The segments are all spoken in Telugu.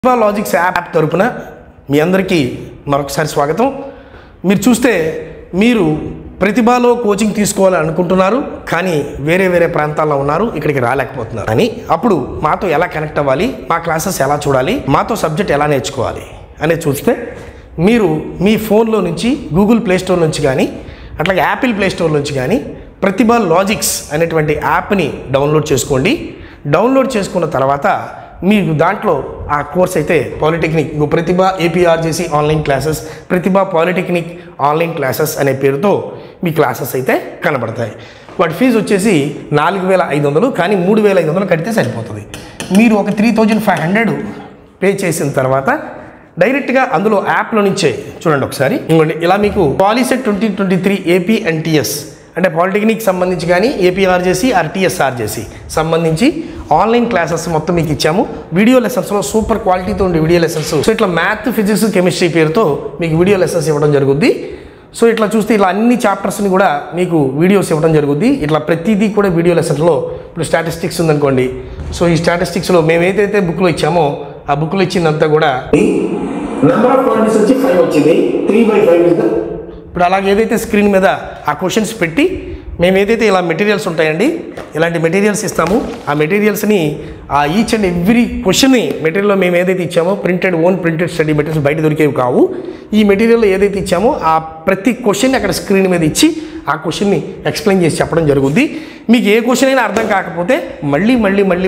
ప్రతిభా లాజిక్స్ యాప్ తరపున మీ అందరికీ మరొకసారి స్వాగతం మీరు చూస్తే మీరు ప్రతిభలో కోచింగ్ తీసుకోవాలని అనుకుంటున్నారు కానీ వేరే వేరే ప్రాంతాల్లో ఉన్నారు ఇక్కడికి రాలేకపోతున్నారు అని అప్పుడు మాతో ఎలా కనెక్ట్ అవ్వాలి మా క్లాసెస్ ఎలా చూడాలి మాతో సబ్జెక్ట్ ఎలా నేర్చుకోవాలి అనేది చూస్తే మీరు మీ ఫోన్లో నుంచి గూగుల్ ప్లే స్టోర్ నుంచి కానీ అట్లాగే యాపిల్ ప్లే స్టోర్ నుంచి కానీ ప్రతిభ లాజిక్స్ అనేటువంటి యాప్ని డౌన్లోడ్ చేసుకోండి డౌన్లోడ్ చేసుకున్న తర్వాత మీకు దాంట్లో ఆ కోర్స్ అయితే పాలిటెక్నిక్ ఇంకో Pratibha APRJC online classes Pratibha polytechnic online classes అనే పేరుతో మీ క్లాసెస్ అయితే కనబడతాయి వాటి ఫీజు వచ్చేసి నాలుగు వేల ఐదు వందలు కానీ మూడు వేల ఐదు వందలు కడితే సరిపోతుంది మీరు ఒక three thousand five hundred pay చేసిన తర్వాత డైరెక్ట్గా అందులో యాప్లో నుంచే చూడండి ఒకసారి ఇంకోండి ఇలా మీకు POLYCET twenty twenty three AP and TS అంటే పాలిటెక్నిక్ సంబంధించి కానీ ఏపీఆర్జేసి ఆర్ టీఎస్ఆర్జేసి సంబంధించి ఆన్లైన్ క్లాసెస్ మొత్తం మీకు ఇచ్చాము వీడియో లెసన్స్లో సూపర్ క్వాలిటీతో ఉండే వీడియో లెసన్స్ సో ఇట్లా మ్యాథ్ ఫిజిక్స్ కెమిస్ట్రీ పేరుతో మీకు వీడియో లెసన్స్ ఇవ్వడం జరుగుద్ది సో ఇట్లా చూస్తే ఇలా అన్ని చాప్టర్స్ని కూడా మీకు వీడియోస్ ఇవ్వడం జరుగుద్ది ఇట్లా ప్రతిదీ కూడా వీడియో లెసన్స్లో ఇప్పుడు స్టాటిస్టిక్స్ ఉందనుకోండి సో ఈ స్టాటిస్టిక్స్లో మేము ఏదైతే బుక్లో ఇచ్చామో ఆ బుక్లో ఇచ్చిందంతా కూడా నెంబర్ ఆఫ్ క్వాంటిటీస్ వచ్చి ఫైవ్ వచ్చింది త్రీ బై ఫైవ్ ఇప్పుడు అలాగే ఏదైతే స్క్రీన్ మీద ఆ క్వశ్చన్స్ పెట్టి మేము ఏదైతే ఇలా మెటీరియల్స్ ఉంటాయండి ఇలాంటి మెటీరియల్స్ ఇస్తాము ఆ మెటీరియల్స్ని ఆ ఈచ్ అండ్ ఎవ్రీ క్వశ్చన్ని మెటీరియల్లో మేము ఏదైతే ఇచ్చామో printed own printed study materials బయట దొరికేవి కావు ఈ మెటీరియల్లో ఏదైతే ఇచ్చామో ఆ ప్రతి క్వశ్చన్ని అక్కడ స్క్రీన్ మీద ఇచ్చి ఆ క్వశ్చన్ని ఎక్స్ప్లెయిన్ చేసి చెప్పడం జరుగుద్ది మీకు ఏ క్వశ్చన్ అయినా అర్థం కాకపోతే మళ్ళీ మళ్ళీ మళ్ళీ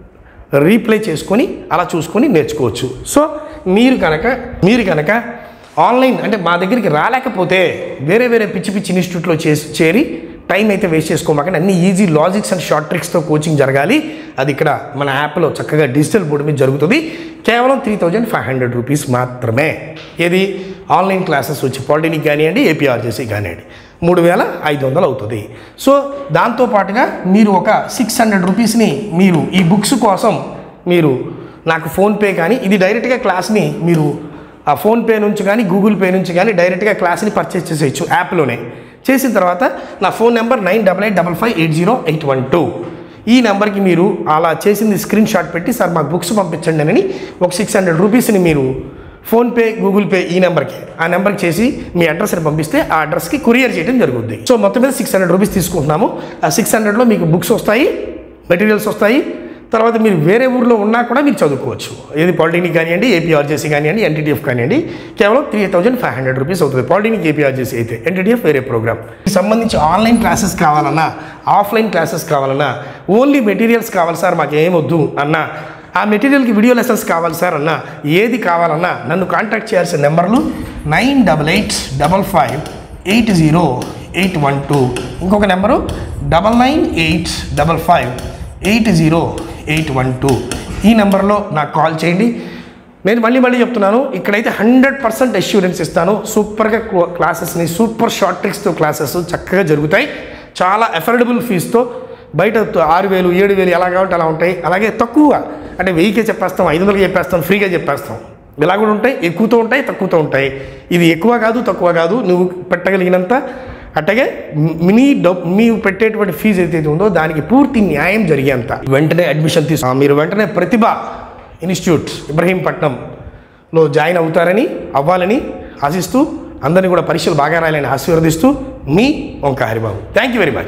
రీప్లే చేసుకొని అలా చూసుకొని నేర్చుకోవచ్చు సో మీరు కనుక మీరు కనుక ఆన్లైన్ అంటే మా దగ్గరికి రాలేకపోతే వేరే వేరే పిచ్చి పిచ్చి ఇన్స్టిట్యూట్లో చేసి చేరి టైం అయితే వేస్ట్ చేసుకోమాకండి అన్ని ఈజీ లాజిక్స్ అండ్ షార్ట్ ట్రిక్స్తో కోచింగ్ జరగాలి అది ఇక్కడ మన యాప్లో చక్కగా డిజిటల్ బోర్డు మీద జరుగుతుంది కేవలం three thousand five hundred rupees మాత్రమే ఏది ఆన్లైన్ క్లాసెస్ వచ్చి పాలిటెక్నిక్ కానివ్వండి ఏపీఆర్జేసీ కానివ్వండి మూడు వేల ఐదు వందలు అవుతుంది సో దాంతో పాటుగా మీరు ఒక సిక్స్ హండ్రెడ్ రూపీస్ని మీరు ఈ బుక్స్ కోసం మీరు నాకు ఫోన్పే కానీ ఇది డైరెక్ట్గా క్లాస్ని మీరు ఆ ఫోన్పే నుంచి కానీ గూగుల్ పే నుంచి కానీ డైరెక్ట్గా క్లాస్ని పర్చేస్ చేసేయచ్చు యాప్లోనే చేసిన తర్వాత నా phone number nine double eight double five eight zero eight one two ఈ నెంబర్కి మీరు అలా చేసింది స్క్రీన్ షాట్ పెట్టి సార్ మాకు బుక్స్ పంపించండి అని ఒక సిక్స్ హండ్రెడ్ రూపీస్ని మీరు ఫోన్పే గూగుల్ పే ఈ నెంబర్కి ఆ నెంబర్కి చేసి మీ అడ్రస్ని పంపిస్తే ఆ అడ్రస్కి కొరియర్ చేయడం జరుగుద్ది సో మొత్తం మీద సిక్స్ హండ్రెడ్ రూపీస్ తీసుకుంటున్నాము ఆ సిక్స్ హండ్రెడ్లో మీకు బుక్స్ వస్తాయి మెటీరియల్స్ వస్తాయి తర్వాత మీరు వేరే ఊర్లో ఉన్నా కూడా మీరు చదువుకోవచ్చు ఏది పాలిటెక్నిక్ కానివ్వండి ఏపీఆర్జేసీ కానివ్వండి ఎన్టీటీఎఫ్ కానివ్వండి కేవలం three thousand five hundred rupees అవుతుంది పాలిటెక్నిక్ ఏపీఆర్జేసీ అయితే ఎన్టీటీఎఫ్ వేరే ప్రోగ్రామ్ సంబంధించి ఆన్లైన్ క్లాసెస్ కావాలన్నా ఆఫ్లైన్ క్లాసెస్ కావాలన్నా ఓన్లీ మెటీరియల్స్ కావాలి సార్ మాకు ఏమొద్దు అన్నా ఆ మెటీరియల్కి వీడియో లెసన్స్ కావాలి సార్ అన్న ఏది కావాలన్నా నన్ను కాంటాక్ట్ చేయాల్సిన నెంబర్లు nine double eight double five eight zero eight one two ఇంకొక నెంబరు double nine eight double five eight zero eight one two ఈ నెంబర్లో నాకు కాల్ చేయండి నేను మళ్ళీ మళ్ళీ చెప్తున్నాను ఇక్కడైతే హండ్రెడ్ పర్సెంట్ అష్యూరెన్స్ ఇస్తాను సూపర్గా క్లాసెస్ని సూపర్ షార్ట్ ట్రిక్స్తో క్లాసెస్ చక్కగా జరుగుతాయి చాలా అఫోర్డబుల్ ఫీజుతో బయట ఆరు వేలు ఏడు వేలు ఎలా కావాలంటే అలా ఉంటాయి అలాగే తక్కువ అంటే వెయ్యికే చెప్పేస్తాం ఐదు వందలకి చెప్పేస్తాం ఫ్రీగా చెప్పేస్తాం ఇలా కూడా ఉంటాయి ఎక్కువతో ఉంటాయి తక్కువతో ఉంటాయి ఇది ఎక్కువ కాదు తక్కువ కాదు నువ్వు పెట్టగలిగినంత అట్టగే మినీ డబ్ మీరు పెట్టేటువంటి ఫీజు ఏదైతే ఉందో దానికి పూర్తి న్యాయం జరిగేంత వెంటనే అడ్మిషన్ తీసు మీరు వెంటనే ప్రతిభ ఇన్స్టిట్యూట్ ఇబ్రహీంపట్నంలో జాయిన్ అవుతారని అవ్వాలని ఆశిస్తూ అందరినీ కూడా పరీక్షలు బాగా రాయాలని ఆశీర్వదిస్తూ మీ Omka Haribabu thank you very much